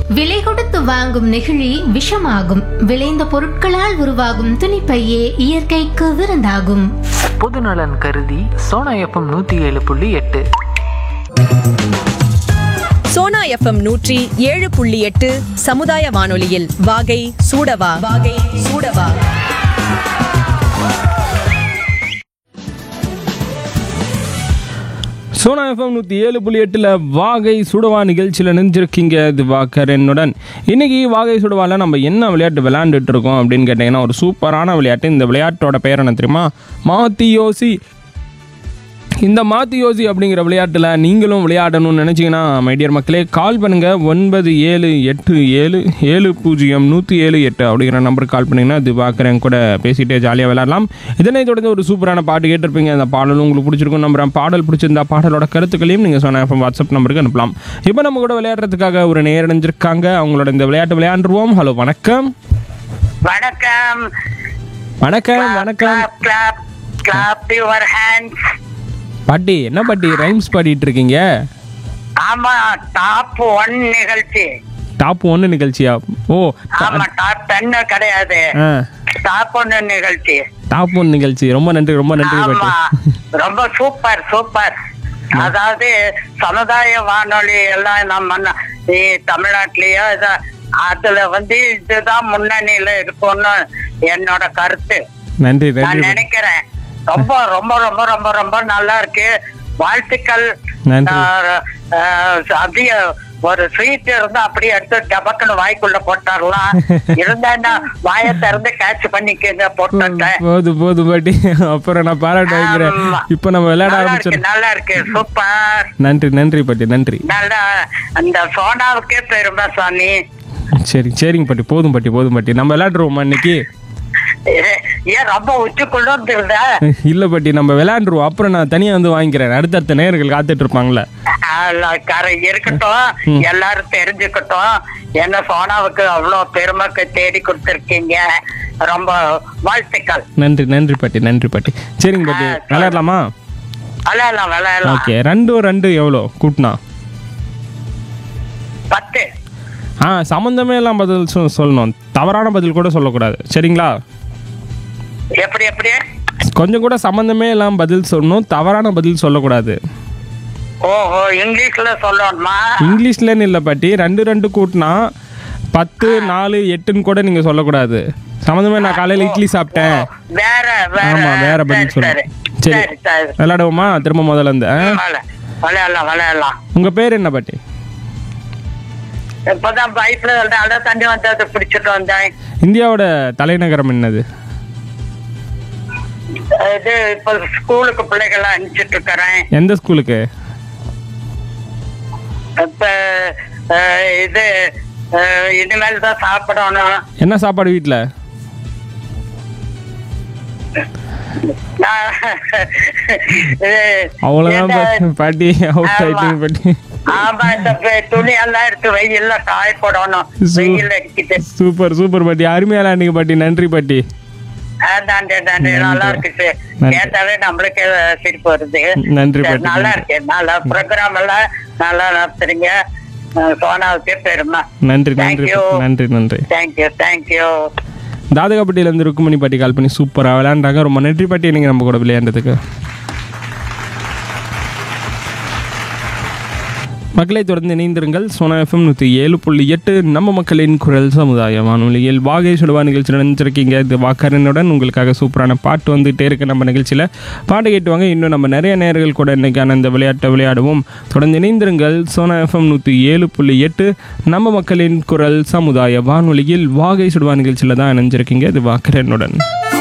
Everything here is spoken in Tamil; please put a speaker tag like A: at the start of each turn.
A: விலை கொடுத்து வாங்கும் நெகிழி விஷமாகும் விளைந்த பொருட்களால் உருவாகும் துணிப்பையே இயற்கைக்கு விருந்தாகும்
B: பொதுநலன் கருதி சோனா எஃப்எம் நூற்றி ஏழு புள்ளி எட்டு
C: சோனா எஃப்எம் நூற்றி ஏழு புள்ளி எட்டு சமுதாய வானொலியில் வாகை சூடவா வாகை சூடவா
D: சோனா எஃப்எம் நூற்றி ஏழு புள்ளி எட்டில் வாகை சுடவா நிகழ்ச்சியில் நினைஞ்சிருக்கீங்க திவாகரனுடன் இன்னைக்கு வாகை சுடவாவில் நம்ம என்ன விளையாட்டு விளையாண்டுட்டு இருக்கோம் அப்படின்னு கேட்டிங்கன்னா ஒரு சூப்பரான விளையாட்டு இந்த விளையாட்டோட பேர் என்ன தெரியுமா மாத்தி யோசி இந்த மாத்தி யோசி அப்படிங்கிற விளையாட்டில் நீங்களும் விளையாடணும்னு நினச்சிங்கன்னா மைடியர் மக்களே கால் பண்ணுங்கள் ஒன்பது ஏழு எட்டு ஏழு ஏழு பூஜ்ஜியம் நூற்றி ஏழு எட்டு அப்படிங்கிற நம்பருக்கு கால் பண்ணிங்கன்னா திவாகரன் கூட பேசிகிட்டே ஜாலியாக விளையாடலாம் இதனை தொடர்ந்து ஒரு சூப்பரான பாட்டு கேட்டிருப்பீங்க அந்த பாடலும் உங்களுக்கு பிடிச்சிருக்கும் நம்புறேன் பாடல் பிடிச்சிருந்தா பாடலோட கருத்துக்களையும் நீங்கள் சொன்ன எஃப்எம் வாட்ஸ்அப் நம்பருக்கு அனுப்பலாம் இப்போ நம்ம கூட விளையாடுறதுக்காக ஒரு நேரடைஞ்சிருக்காங்க அவங்களோட இந்த விளையாட்டு விளையாண்டுருவோம் ஹலோ வணக்கம்
E: வணக்கம்
D: வணக்கம் வணக்கம்
E: Clap, clap, clap your hands.
D: பாட்டி என்ன பாட்டி ரைம்ஸ் பாடிட்டு இருக்கீங்க
E: ஆமா டாப் ஒன் நிகழ்ச்சி
D: டாப் ஒன்று நிகழ்ச்சியா ஓ
E: ஆமா டாப் டென் கிடையாது
D: ஆ
E: டாப் ஒன்னு நிகழ்ச்சி
D: டாப் ஒன் நிகழ்ச்சி ரொம்ப நன்றி ரொம்ப நன்றி பாட்டி
E: ஆமா ரொம்ப சூப்பர் சூப்பர் அதாவது சமுதாய வானொலி எல்லாம் நம்ம ந- இ- தமிழ்நாட்டிலயோ இத- அதுல வந்து இதுதான் முன்னணியில இருக்கும்னு என்னோட கருத்து
D: நன்றி
E: நான்
D: நன்றி பாட்டி.
E: நினைக்கிறேன் ரொம்ப ரொம்ப ரொம்ப ரொம்ப ரொம்ப நல்லா இருக்கு வாழ்த்துக்கள்
D: நன்றி.
E: ஆஹ், ஆஹ், அப்படியே ஒரு ஸ்வீட் இருந்தா அப்படியே எடுத்து டபக்குன்னு வாய்க்குள்ள போட்டாரலாம் இருந்தா வாயை திறந்து கேட்ச் பண்ணிக்கங்க போட்டுட்டேன்
D: போதும் போதும் பாட்டி அப்புறம் நான் பாராட்டு வைக்கிறேன்
E: ஆமா.
D: இப்போ நம்ம விளையாட
E: நல்லா இருக்கு
D: ஆரம்பிச்சிடும்
E: நல்லா இருக்கு சூப்பர்
D: நன்றி நன்றி பாட்டி நன்றி
E: நல்லா அந்த சோனாவுக்கே பெருமை சாமி
D: சரி சரிங்க பாட்டி போதும் பாட்டி போதும் பாட்டி நம்ம விளையாடுருவோமா இன்னைக்கு
E: ஏ- ஏன் ரொம்ப உச்சிக்குள்ள இருந்த
D: இல்ல பாட்டி நம்ம விளையாண்டுருவோம் அப்புறம் நான் தனியா வந்து வாங்கிக்கிறேன் அடுத்தடுத்த நேர்கள் காத்துட்டு இருப்பாங்களே
E: கரை இருக்கட்டும் எல்லாரும் தெரிஞ்சுக்கட்டும் என்ன சோனாவுக்கு அவ்வளவு பெருமைக்கு தேடி கொடுத்திருக்கீங்க ரொம்ப வாழ்த்துக்கள்
D: நன்றி நன்றி பாட்டி நன்றி பாட்டி சரிங்க பாட்டி
E: ஆ, சரி.
D: விளையாடலாமா
E: விளையாடலாம் விளையாடலாம்
D: ஓகே ரெண்டும் ரெண்டு எவ்வளோ கூட்டினா
E: பத்து
D: ஆ சம்மந்தமே எல்லாம் பதில் சொ- சொல்லணும் தவறான பதில் கூட சொல்லக்கூடாது சரிங்களா
E: எப்படி எப்படி
D: கொஞ்சம் கூட சம்மந்தமே எல்லாம் பதில் சொல்லணும் தவறான பதில் சொல்லக்கூடாது
E: ஓஹோ இங்கிலீஷ்ல சொல்லணுமா
D: இங்கிலீஷ்லன்னு இல்லை பாட்டி ரெண்டு ரெண்டு கூட்டினா பத்து நாலு எட்டுன்னு கூட நீங்கள் சொல்லக்கூடாது சம்மந்தமே நான் காலையில் இட்லி சாப்பிட்டேன்
E: வேற வேற
D: ஆமாம் வேற பதில்
E: சரி, சரி
D: சொல்லணும் சரி
E: சரி சரி
D: விளையாடுவோமா திரும்ப முதல்ல இருந்து ஆ?
E: விளையாட- விளையாடலாம் விளையாடலாம்
D: உங்க பேர் என்ன பாட்டி
E: இப்பதான் பைப்ல அட தண்ணி வந்தது பிடிச்சிட்டு வந்தேன்
D: இந்தியாவோட தலைநகரம் என்னது
E: இது இப்ப ஸ்கூலுக்கு பிள்ளைகளை அனுப்பிச்சிட்டு இருக்கிறேன்
D: எந்த ஸ்கூலுக்கு
E: இப்ப அஹ், இது அஹ், இனிமேல் தான் சாப்பிடணும்
D: என்ன சாப்பாடு வீட்டில்
E: நான் இது
D: அவ்வளோதான்
E: என்ன-
D: பாட்டி- பாட்டி அவுட்
E: ஆமா.
D: ஆயிட்டீங்க பாட்டி
E: ஆமா இந்த பெ- துணி எல்லாம் எடுத்து வெயில்ல காய போடணும்
D: சூ-
E: வெயில் அடிக்குது
D: சூப்பர் சூப்பர் பாட்டி அருமையா விளையாண்டீங்க பாட்டி நன்றி பாட்டி
E: அதாண்டே தாண்டே நல்லா இருக்குது
D: நன்றி.
E: கேட்டாலே நம்மளுக்கு சிரிப்பு வருது
D: நன்றி
E: சரி,
D: பாட்டி,
E: நல்லா
D: நன்றி.
E: இருக்கு நல்லா ப்ரோக்ராம் எல்லாம் நல்லா நடத்துறீங்க அஹ், சோனாவுக்கே பெருமை
D: நன்றி
E: Thank
D: நன்றி
E: you.
D: நன்றி நன்றி
E: தேங்க்யூ தேங்க்யூ
D: தாதகப்பட்டியிலேருந்து ருக்குமணி பாட்டி கால் பண்ணி சூப்பராக விளையாண்டாங்க ரொம்ப நன்றி பாட்டி நீங்கள் நம்ம கூட விளையாண்டதுக்கு மக்களை தொடர்ந்து இணைந்திருங்கள் சோனா எஃப்எம் நூற்றி ஏழு புள்ளி எட்டு நம்ம மக்களின் குரல் சமுதாய வானொலியில் வாகை சுடுவா நிகழ்ச்சி நினைச்சிருக்கீங்க இது வாக்கரனுடன் உங்களுக்காக சூப்பரான பாட்டு வந்துகிட்டே இருக்கு நம்ம நிகழ்ச்சியில் பாட்டு கேட்டுவாங்க இன்னும் நம்ம நிறைய நேர்கள் கூட இன்னைக்கான இந்த விளையாட்டை விளையாடுவோம் தொடர்ந்து இணைந்திருங்கள் சோனா எஃப்எம் நூற்றி ஏழு புள்ளி எட்டு நம்ம மக்களின் குரல் சமுதாய வானொலியில் வாகை சுடுவா நிகழ்ச்சியில் தான் இணைஞ்சிருக்கீங்க இது வாக்கரனுடன்